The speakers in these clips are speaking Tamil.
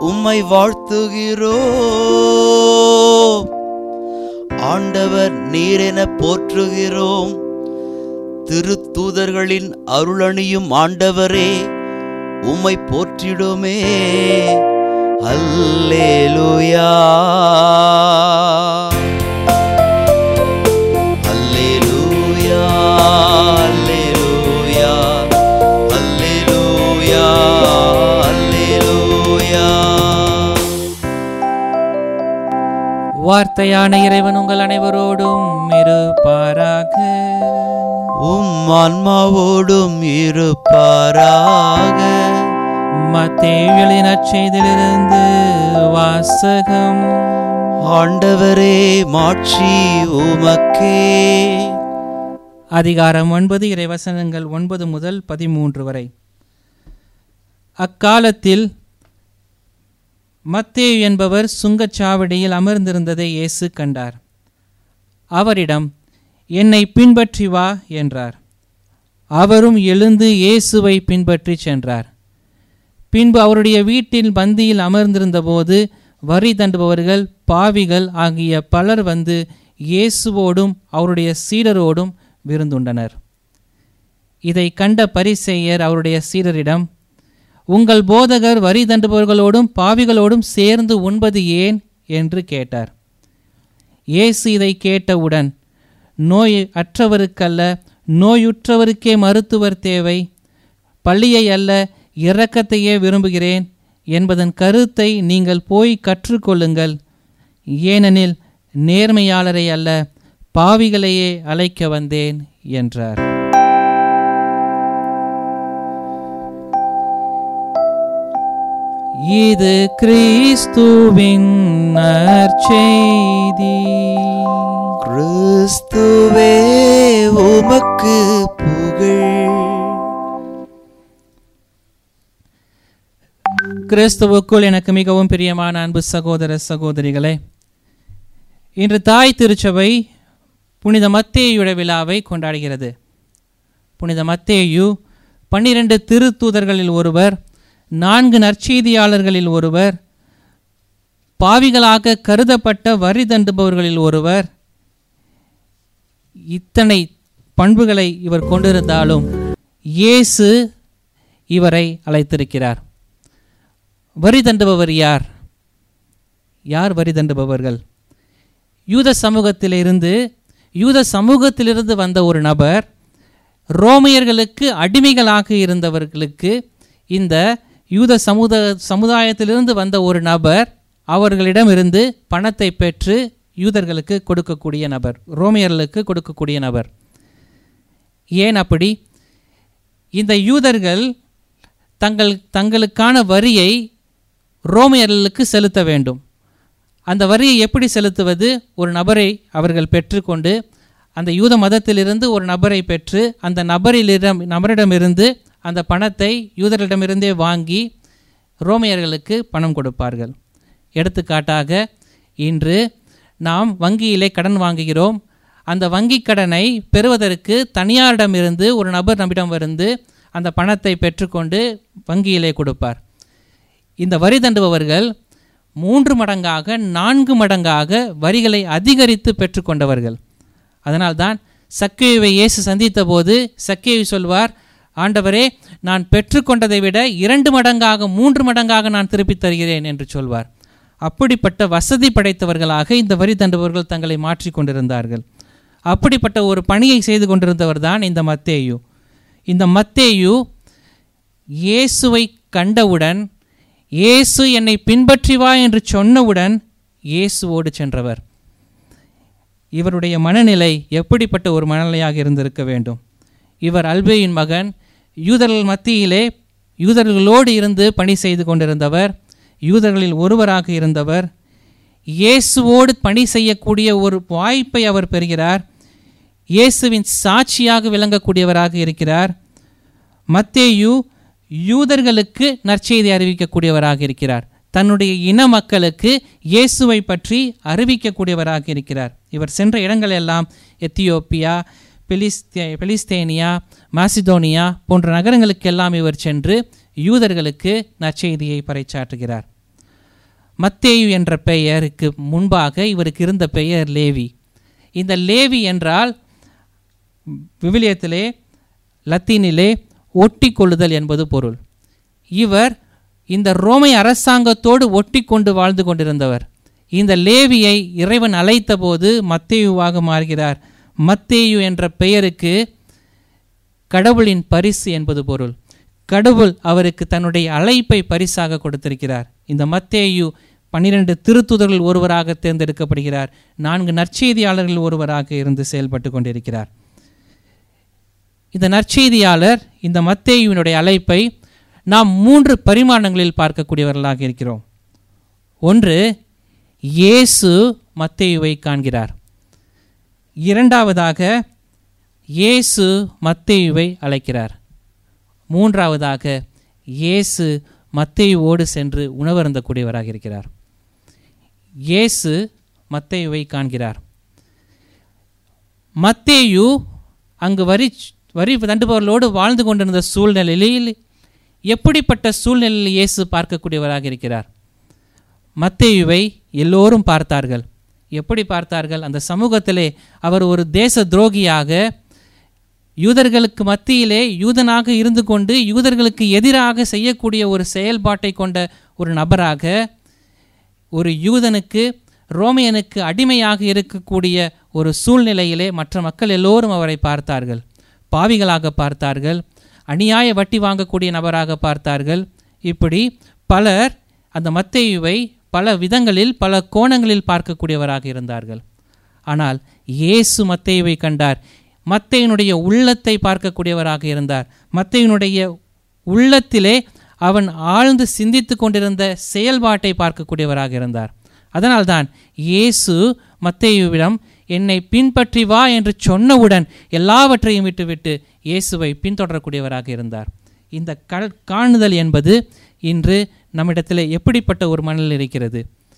உம்மை வாழ்த்துகிறோ ஆண்டவர் நீரென போற்றுகிறோம் திருத்தூதர்களின் அருளணியும் ஆண்டவரே உம்மை போற்றிடுமே அல்லேலூயா அல்லேலூயா அல்லேலூயா அல்லேலூயா அல்லேலூயா வார்த்தையான இறைவன் உங்கள் அனைவரோடும் இருப்பாராக உம் ஆன்மாவோடும் இருப்பாராக மத்தேயுவின் நற்செய்திலிருந்து வாசகம் ஆண்டவரே மாட்சி உமக்கே அதிகாரம் ஒன்பது இறைவசனங்கள் ஒன்பது முதல் பதிமூன்று வரை அக்காலத்தில் மத்தேயு என்பவர் சுங்கச்சாவடியில் அமர்ந்திருந்ததை இயேசு கண்டார் அவரிடம் என்னை பின்பற்றி வா என்றார் அவரும் எழுந்து இயேசுவை பின்பற்றிச் சென்றார் பின்பு அவருடைய வீட்டில் பந்தியில் அமர்ந்திருந்தபோது வரி தண்டுபவர்கள் பாவிகள் ஆகிய பலர் வந்து இயேசுவோடும் அவருடைய சீடரோடும் விருந்துண்டனர் இதை கண்ட பரிசேயர் அவருடைய சீடரிடம் உங்கள் போதகர் வரி தண்டுபவர்களோடும் பாவிகளோடும் சேர்ந்து உண்பது ஏன் என்று கேட்டார் இயேசு இதை கேட்டவுடன் நோய் அற்றவருக்கல்ல நோயுற்றவருக்கே மருத்துவர் தேவை பள்ளியை அல்ல இரக்கத்தையே விரும்புகிறேன் என்பதன் கருத்தை நீங்கள் போய் கற்றுக்கொள்ளுங்கள் ஏனெனில் நேர்மையாளரை அல்ல பாவிகளையே அழைக்க வந்தேன் என்றார் இது கிறிஸ்துவின் நற்செய்தி கிறிஸ்துவே உமக்கு புகழ் கிறிஸ்துவுக்குள் எனக்கு மிகவும் பிரியமான அன்பு சகோதர சகோதரிகளே இன்று தாய் திருச்சபை புனித மத்தேயுடைய விழாவை கொண்டாடுகிறது புனித மத்தேயு பன்னிரண்டு திருத்தூதர்களில் ஒருவர் நான்கு நற்செய்தியாளர்களில் ஒருவர் பாவிகளாக கருதப்பட்ட வரி தண்டுபவர்களில் ஒருவர் இத்தனை பண்புகளை இவர் கொண்டிருந்தாலும் இயேசு இவரை அழைத்திருக்கிறார் வரி தண்டுபவர் யார் யார் வரி தண்டுபவர்கள் யூத சமூகத்திலிருந்து யூத சமூகத்திலிருந்து வந்த ஒரு நபர் ரோமையர்களுக்கு அடிமைகளாக இருந்தவர்களுக்கு இந்த யூத சமுத சமுதாயத்திலிருந்து வந்த ஒரு நபர் அவர்களிடமிருந்து பணத்தை பெற்று யூதர்களுக்கு கொடுக்கக்கூடிய நபர் ரோமியர்களுக்கு கொடுக்கக்கூடிய நபர் ஏன் அப்படி இந்த யூதர்கள் தங்கள் தங்களுக்கான வரியை ரோமியர்களுக்கு செலுத்த வேண்டும் அந்த வரியை எப்படி செலுத்துவது ஒரு நபரை அவர்கள் பெற்றுக்கொண்டு அந்த யூத மதத்திலிருந்து ஒரு நபரை பெற்று அந்த நபரிலிடம் நபரிடமிருந்து அந்த பணத்தை யூதர்களிடமிருந்தே வாங்கி ரோமியர்களுக்கு பணம் கொடுப்பார்கள் எடுத்துக்காட்டாக இன்று நாம் வங்கியிலே கடன் வாங்குகிறோம் அந்த வங்கி கடனை பெறுவதற்கு தனியாரிடமிருந்து ஒரு நபர் நம்மிடம் வந்து அந்த பணத்தை பெற்றுக்கொண்டு வங்கியிலே கொடுப்பார் இந்த வரி தண்டுபவர்கள் மூன்று மடங்காக நான்கு மடங்காக வரிகளை அதிகரித்து பெற்றுக்கொண்டவர்கள் அதனால்தான் சக்கேயுவை இயேசு சந்தித்த போது சக்கேயு சொல்வார் ஆண்டவரே நான் பெற்றுக்கொண்டதை விட இரண்டு மடங்காக மூன்று மடங்காக நான் திருப்பித் தருகிறேன் என்று சொல்வார் அப்படிப்பட்ட வசதி படைத்தவர்களாக இந்த வரி தண்டுபவர்கள் தங்களை மாற்றிக் கொண்டிருந்தார்கள் அப்படிப்பட்ட ஒரு பணியை செய்து கொண்டிருந்தவர் தான் இந்த மத்தேயு இந்த மத்தேயு இயேசுவை கண்டவுடன் இயேசு என்னை பின்பற்றி வா என்று சொன்னவுடன் இயேசுவோடு சென்றவர் இவருடைய மனநிலை எப்படிப்பட்ட ஒரு மனநிலையாக இருந்திருக்க வேண்டும் இவர் அல்பேயின் மகன் யூதர்கள் மத்தியிலே யூதர்களோடு இருந்து பணி செய்து கொண்டிருந்தவர் யூதர்களில் ஒருவராக இருந்தவர் இயேசுவோடு பணி செய்யக்கூடிய ஒரு வாய்ப்பை அவர் பெறுகிறார் இயேசுவின் சாட்சியாக விளங்கக்கூடியவராக இருக்கிறார் மத்தேயு யூதர்களுக்கு நற்செய்தி அறிவிக்கக்கூடியவராக இருக்கிறார் தன்னுடைய இன மக்களுக்கு இயேசுவை பற்றி அறிவிக்கக்கூடியவராக இருக்கிறார் இவர் சென்ற இடங்கள் எல்லாம் எத்தியோப்பியா பெலிஸ்தே பெலிஸ்தேனியா மாசிதோனியா போன்ற நகரங்களுக்கெல்லாம் இவர் சென்று யூதர்களுக்கு நற்செய்தியை பறைச்சாற்றுகிறார் மத்தேயு என்ற பெயருக்கு முன்பாக இவருக்கு இருந்த பெயர் லேவி இந்த லேவி என்றால் விவிலியத்திலே லத்தீனிலே ஒட்டி கொள்ளுதல் என்பது பொருள் இவர் இந்த ரோமை அரசாங்கத்தோடு ஒட்டி கொண்டு வாழ்ந்து கொண்டிருந்தவர் இந்த லேவியை இறைவன் அழைத்தபோது மத்தேயுவாக மாறுகிறார் மத்தேயு என்ற பெயருக்கு கடவுளின் பரிசு என்பது பொருள் கடவுள் அவருக்கு தன்னுடைய அழைப்பை பரிசாக கொடுத்திருக்கிறார் இந்த மத்தேயு பன்னிரண்டு திருத்துதர்கள் ஒருவராக தேர்ந்தெடுக்கப்படுகிறார் நான்கு நற்செய்தியாளர்கள் ஒருவராக இருந்து செயல்பட்டு கொண்டிருக்கிறார் இந்த நற்செய்தியாளர் இந்த மத்தேயுவினுடைய அழைப்பை நாம் மூன்று பரிமாணங்களில் பார்க்கக்கூடியவர்களாக இருக்கிறோம் ஒன்று இயேசு மத்தேயுவை காண்கிறார் இரண்டாவதாக இயேசு மத்தேயுவை அழைக்கிறார் மூன்றாவதாக இயேசு மத்தேயுவோடு சென்று உணவருந்தக்கூடியவராக இருக்கிறார் இயேசு மத்தேயுவை காண்கிறார் மத்தேயு அங்கு வரி வரி தண்டுபவர்களோடு வாழ்ந்து கொண்டிருந்த சூழ்நிலையில் எப்படிப்பட்ட சூழ்நிலையில் இயேசு பார்க்கக்கூடியவராக இருக்கிறார் மத்தேயுவை எல்லோரும் பார்த்தார்கள் எப்படி பார்த்தார்கள் அந்த சமூகத்திலே அவர் ஒரு தேச துரோகியாக யூதர்களுக்கு மத்தியிலே யூதனாக இருந்து கொண்டு யூதர்களுக்கு எதிராக செய்யக்கூடிய ஒரு செயல்பாட்டை கொண்ட ஒரு நபராக ஒரு யூதனுக்கு ரோமையனுக்கு அடிமையாக இருக்கக்கூடிய ஒரு சூழ்நிலையிலே மற்ற மக்கள் எல்லோரும் அவரை பார்த்தார்கள் பாவிகளாக பார்த்தார்கள் அநியாய வட்டி வாங்கக்கூடிய நபராக பார்த்தார்கள் இப்படி பலர் அந்த மத்தேயுவை பல விதங்களில் பல கோணங்களில் பார்க்கக்கூடியவராக இருந்தார்கள் ஆனால் இயேசு மத்தேயுவை கண்டார் மத்தையினுடைய உள்ளத்தை பார்க்கக்கூடியவராக இருந்தார் மத்தையினுடைய உள்ளத்திலே அவன் ஆழ்ந்து சிந்தித்து கொண்டிருந்த செயல்பாட்டை பார்க்கக்கூடியவராக இருந்தார் அதனால்தான் இயேசு மத்தேயுவிடம் என்னை பின்பற்றி வா என்று சொன்னவுடன் எல்லாவற்றையும் விட்டுவிட்டு இயேசுவை பின்தொடரக்கூடியவராக இருந்தார் இந்த கள் காணுதல் என்பது இன்று நம்மிடத்தில் எப்படிப்பட்ட ஒரு மனநிலை இருக்கிறது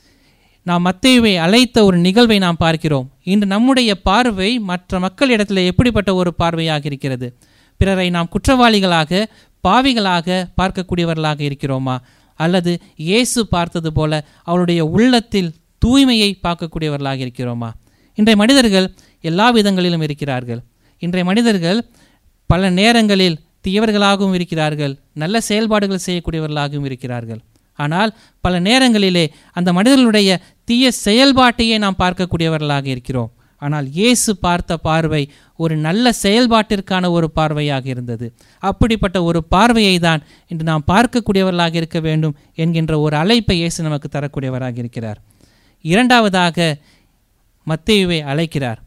நாம் மத்தேயுவை அழைத்த ஒரு நிகழ்வை நாம் பார்க்கிறோம் இன்று நம்முடைய பார்வை மற்ற மக்களிடத்தில் எப்படிப்பட்ட ஒரு பார்வையாக இருக்கிறது பிறரை நாம் குற்றவாளிகளாக பாவிகளாக பார்க்கக்கூடியவர்களாக இருக்கிறோமா அல்லது இயேசு பார்த்தது போல அவருடைய உள்ளத்தில் தூய்மையை பார்க்கக்கூடியவர்களாக இருக்கிறோமா இன்றைய மனிதர்கள் எல்லா விதங்களிலும் இருக்கிறார்கள் இன்றைய மனிதர்கள் பல நேரங்களில் தீயவர்களாகவும் இருக்கிறார்கள் நல்ல செயல்பாடுகள் செய்யக்கூடியவர்களாகவும் இருக்கிறார்கள் ஆனால் பல நேரங்களிலே அந்த மனிதர்களுடைய தீய செயல்பாட்டையே நாம் பார்க்கக்கூடியவர்களாக இருக்கிறோம் ஆனால் இயேசு பார்த்த பார்வை ஒரு நல்ல செயல்பாட்டிற்கான ஒரு பார்வையாக இருந்தது அப்படிப்பட்ட ஒரு பார்வையை தான் இன்று நாம் பார்க்கக்கூடியவர்களாக இருக்க வேண்டும் என்கின்ற ஒரு அழைப்பை இயேசு நமக்கு தரக்கூடியவராக இருக்கிறார் இரண்டாவதாக மத்தேயுவை அழைக்கிறார்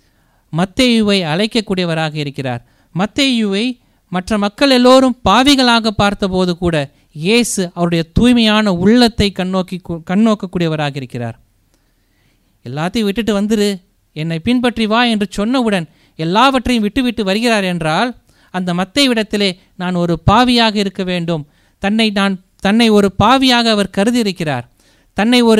மத்தேயுவை அழைக்கக்கூடியவராக இருக்கிறார் மத்தேயுவை மற்ற மக்கள் எல்லோரும் பாவிகளாக பார்த்தபோது கூட இயேசு அவருடைய தூய்மையான உள்ளத்தை கண்ணோக்கி கண்ணோக்கக்கூடியவராக இருக்கிறார் எல்லாத்தையும் விட்டுட்டு வந்துரு என்னை பின்பற்றி வா என்று சொன்னவுடன் எல்லாவற்றையும் விட்டுவிட்டு வருகிறார் என்றால் அந்த மத்தை விடத்திலே நான் ஒரு பாவியாக இருக்க வேண்டும் தன்னை நான் தன்னை ஒரு பாவியாக அவர் கருதி இருக்கிறார் தன்னை ஒரு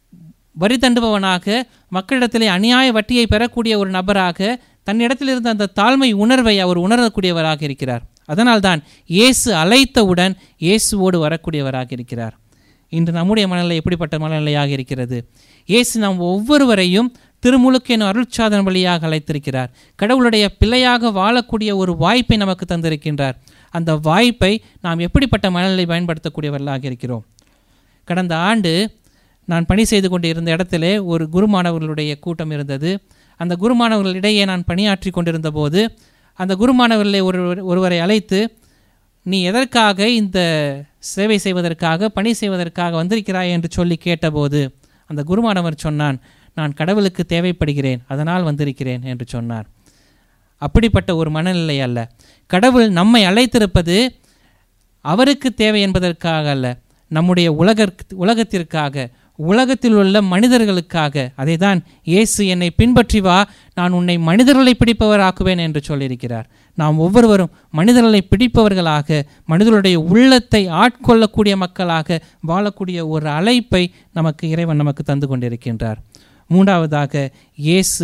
வரி தண்டுபவனாக மக்களிடத்திலே அநியாய வட்டியை பெறக்கூடிய ஒரு நபராக தன்னிடத்தில் இருந்த அந்த தாழ்மை உணர்வை அவர் உணரக்கூடியவராக இருக்கிறார் அதனால்தான் இயேசு அழைத்தவுடன் இயேசுவோடு வரக்கூடியவராக இருக்கிறார் இன்று நம்முடைய மனநிலை எப்படிப்பட்ட மனநிலையாக இருக்கிறது இயேசு நாம் ஒவ்வொருவரையும் திருமுழுக்கு எனும் அருட்சாதன வழியாக அழைத்திருக்கிறார் கடவுளுடைய பிள்ளையாக வாழக்கூடிய ஒரு வாய்ப்பை நமக்கு தந்திருக்கின்றார் அந்த வாய்ப்பை நாம் எப்படிப்பட்ட மனநிலை பயன்படுத்தக்கூடியவர்களாக இருக்கிறோம் கடந்த ஆண்டு நான் பணி செய்து கொண்டு இருந்த இடத்திலே ஒரு குருமானவர்களுடைய கூட்டம் இருந்தது அந்த குருமானவர்களிடையே நான் பணியாற்றி கொண்டிருந்த போது அந்த குருமானவர்களை ஒரு ஒருவரை அழைத்து நீ எதற்காக இந்த சேவை செய்வதற்காக பணி செய்வதற்காக வந்திருக்கிறாய் என்று சொல்லி கேட்டபோது அந்த குருமானவர் சொன்னான் நான் கடவுளுக்கு தேவைப்படுகிறேன் அதனால் வந்திருக்கிறேன் என்று சொன்னார் அப்படிப்பட்ட ஒரு மனநிலை அல்ல கடவுள் நம்மை அழைத்திருப்பது அவருக்கு தேவை என்பதற்காக அல்ல நம்முடைய உலக உலகத்திற்காக உலகத்தில் உள்ள மனிதர்களுக்காக அதை தான் இயேசு என்னை பின்பற்றி வா நான் உன்னை மனிதர்களை பிடிப்பவராக்குவேன் என்று சொல்லியிருக்கிறார் நாம் ஒவ்வொருவரும் மனிதர்களை பிடிப்பவர்களாக மனிதர்களுடைய உள்ளத்தை ஆட்கொள்ளக்கூடிய மக்களாக வாழக்கூடிய ஒரு அழைப்பை நமக்கு இறைவன் நமக்கு தந்து கொண்டிருக்கின்றார் மூன்றாவதாக இயேசு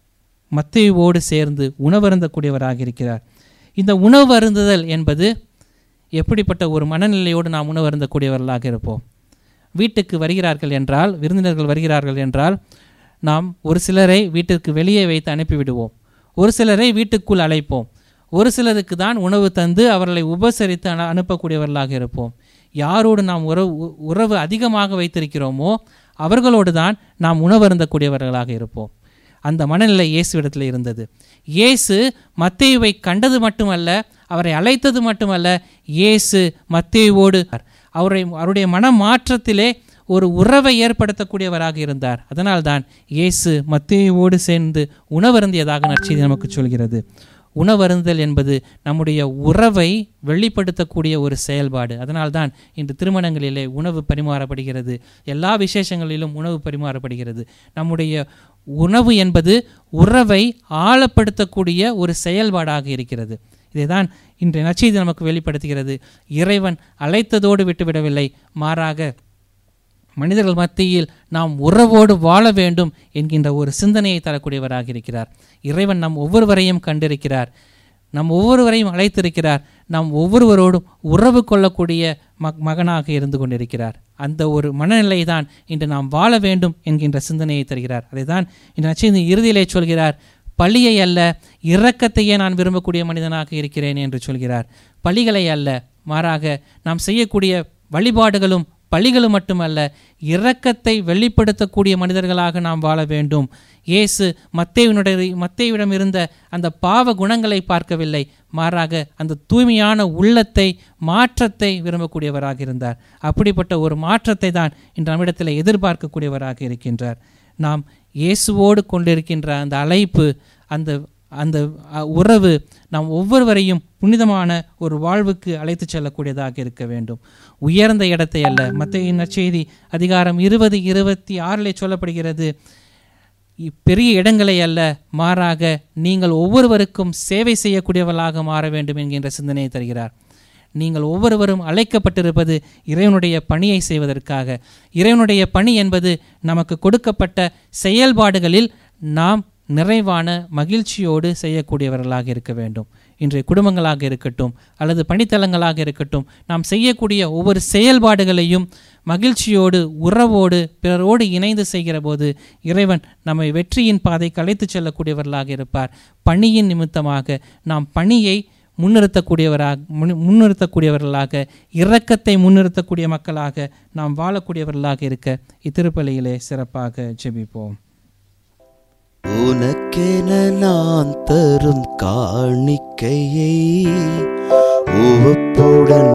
மத்தையோடு சேர்ந்து உணவருந்தக்கூடியவராக இருக்கிறார் இந்த உணவு அருந்துதல் என்பது எப்படிப்பட்ட ஒரு மனநிலையோடு நாம் உணவருந்தக்கூடியவர்களாக இருப்போம் வீட்டுக்கு வருகிறார்கள் என்றால் விருந்தினர்கள் வருகிறார்கள் என்றால் நாம் ஒரு சிலரை வீட்டிற்கு வெளியே வைத்து அனுப்பிவிடுவோம் ஒரு சிலரை வீட்டுக்குள் அழைப்போம் ஒரு சிலருக்கு தான் உணவு தந்து அவர்களை உபசரித்து அனு அனுப்பக்கூடியவர்களாக இருப்போம் யாரோடு நாம் உறவு உ- உறவு அதிகமாக வைத்திருக்கிறோமோ அவர்களோடு தான் நாம் உணவருந்தக்கூடியவர்களாக இருப்போம் அந்த மனநிலை இயேசுவிடத்தில் இருந்தது இயேசு மத்தேயுவை கண்டது மட்டுமல்ல அவரை அழைத்தது மட்டுமல்ல இயேசு மத்தேயுவோடு அவரை அவருடைய மன மாற்றத்திலே ஒரு உறவை ஏற்படுத்தக்கூடியவராக இருந்தார் அதனால்தான் இயேசு மத்தேயுவோடு சேர்ந்து உணவருந்தியதாக நற்செய்தி நமக்கு சொல்கிறது உணவருந்தல் என்பது நம்முடைய உறவை வெளிப்படுத்தக்கூடிய ஒரு செயல்பாடு அதனால்தான் இன்று திருமணங்களிலே உணவு பரிமாறப்படுகிறது எல்லா விசேஷங்களிலும் உணவு பரிமாறப்படுகிறது நம்முடைய உணவு என்பது உறவை ஆழப்படுத்தக்கூடிய ஒரு செயல்பாடாக இருக்கிறது இதைதான் இன்றைய நற்செய்தி நமக்கு வெளிப்படுத்துகிறது இறைவன் அழைத்ததோடு விட்டுவிடவில்லை மாறாக மனிதர்கள் மத்தியில் நாம் உறவோடு வாழ வேண்டும் என்கின்ற ஒரு சிந்தனையை தரக்கூடியவராக இருக்கிறார் இறைவன் நம் ஒவ்வொருவரையும் கண்டிருக்கிறார் நம் ஒவ்வொருவரையும் அழைத்திருக்கிறார் நாம் ஒவ்வொருவரோடும் உறவு கொள்ளக்கூடிய மக் மகனாக இருந்து கொண்டிருக்கிறார் அந்த ஒரு மனநிலை தான் இன்று நாம் வாழ வேண்டும் என்கின்ற சிந்தனையை தருகிறார் அதை தான் இந்த நச்சைந்து இறுதியிலே சொல்கிறார் பழியை அல்ல இரக்கத்தையே நான் விரும்பக்கூடிய மனிதனாக இருக்கிறேன் என்று சொல்கிறார் பழிகளை அல்ல மாறாக நாம் செய்யக்கூடிய வழிபாடுகளும் பழிகளும் மட்டுமல்ல இரக்கத்தை வெளிப்படுத்தக்கூடிய மனிதர்களாக நாம் வாழ வேண்டும் இயேசு மத்தேவினுடைய மத்தேவிடம் இருந்த அந்த பாவ குணங்களை பார்க்கவில்லை மாறாக அந்த தூய்மையான உள்ளத்தை மாற்றத்தை விரும்பக்கூடியவராக இருந்தார் அப்படிப்பட்ட ஒரு மாற்றத்தை தான் இன்று நம்மிடத்தில் எதிர்பார்க்கக்கூடியவராக இருக்கின்றார் நாம் இயேசுவோடு கொண்டிருக்கின்ற அந்த அழைப்பு அந்த அந்த அ, உறவு நாம் ஒவ்வொருவரையும் புனிதமான ஒரு வாழ்வுக்கு அழைத்து செல்லக்கூடியதாக இருக்க வேண்டும் உயர்ந்த இடத்தை அல்ல மத்திய நற்செய்தி அதிகாரம் இருபது இருபத்தி ஆறிலே சொல்லப்படுகிறது இ- பெரிய இடங்களை அல்ல மாறாக நீங்கள் ஒவ்வொருவருக்கும் சேவை செய்யக்கூடியவர்களாக மாற வேண்டும் என்கின்ற சிந்தனையை தருகிறார் நீங்கள் ஒவ்வொருவரும் அழைக்கப்பட்டிருப்பது இறைவனுடைய பணியை செய்வதற்காக இறைவனுடைய பணி என்பது நமக்கு கொடுக்கப்பட்ட செயல்பாடுகளில் நாம் நிறைவான மகிழ்ச்சியோடு செய்யக்கூடியவர்களாக இருக்க வேண்டும் இன்றைய குடும்பங்களாக இருக்கட்டும் அல்லது பணித்தலங்களாக இருக்கட்டும் நாம் செய்யக்கூடிய ஒவ்வொரு செயல்பாடுகளையும் மகிழ்ச்சியோடு உறவோடு பிறரோடு இணைந்து செய்கிற போது இறைவன் நம்மை வெற்றியின் பாதைக்கு அழைத்துச் செல்லக்கூடியவர்களாக இருப்பார் பணியின் நிமித்தமாக நாம் பணியை முன்னிறுத்தக்கூடியவராக முன் முன்னிறுத்தக்கூடியவர்களாக இரக்கத்தை முன்னிறுத்தக்கூடிய மக்களாக நாம் வாழக்கூடியவர்களாக இருக்க இத்திருப்பலியிலே சிறப்பாக ஜெபிப்போம் உனக்கென நான் தரும் காணிக்கையை உவப்புடன்